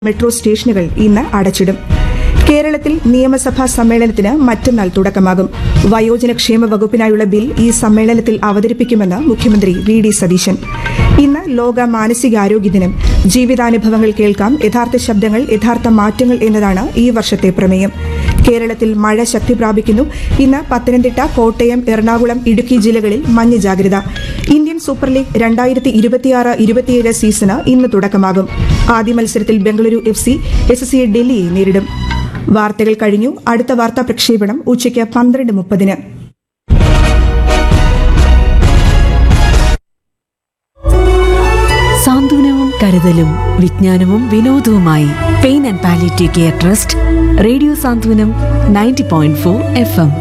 metro സ്റ്റേഷനുകൾ ഇന്ന് അടച്ചിടും കേരളത്തിൽ നിയമസഭാ സമ്മേളനത്തിന് മറ്റന്നാൾ തുടക്കമാകും വയോജനക്ഷേമ വകുപ്പിനായുള്ള ബിൽ ഈ സമ്മേളനത്തിൽ അവതരിപ്പിക്കുമെന്ന് മുഖ്യമന്ത്രി വി ഡി സതീശൻ ഇന്ന് ലോക മാനസികാരോഗ്യ ദിനം ജീവിതാനുഭവങ്ങൾ കേൾക്കാം യഥാർത്ഥ ശബ്ദങ്ങൾ യഥാർത്ഥ മാറ്റങ്ങൾ എന്നതാണ് ഈ വർഷത്തെ പ്രമേയം കേരളത്തിൽ മഴ ശക്തി പ്രാപിക്കുന്നു ഇന്ന് പത്തനംതിട്ട കോട്ടയം എറണാകുളം ഇടുക്കി ജില്ലകളിൽ മഞ്ഞ ജാഗ്രത ഇന്ത്യൻ സൂപ്പർ ലീഗ് രണ്ടായിരത്തി ഇരുപത്തിയാറ് ഇരുപത്തിയേഴ് സീസണ് ഇന്ന് തുടക്കമാകും ആദ്യ മത്സരത്തിൽ Bengaluru F C S C ഡൽഹിയെ നേരിടും വാർത്തകൾ കഴിഞ്ഞു അടുത്ത വാർത്താ പ്രക്ഷേപണം ഉച്ചയ്ക്ക് പന്ത്രണ്ട് മുപ്പതിന് സാന്ത്വനവും കരുതലും വിജ്ഞാനവും വിനോദവുമായി pain and palliative care trust radio Santhwanam ninety point four F M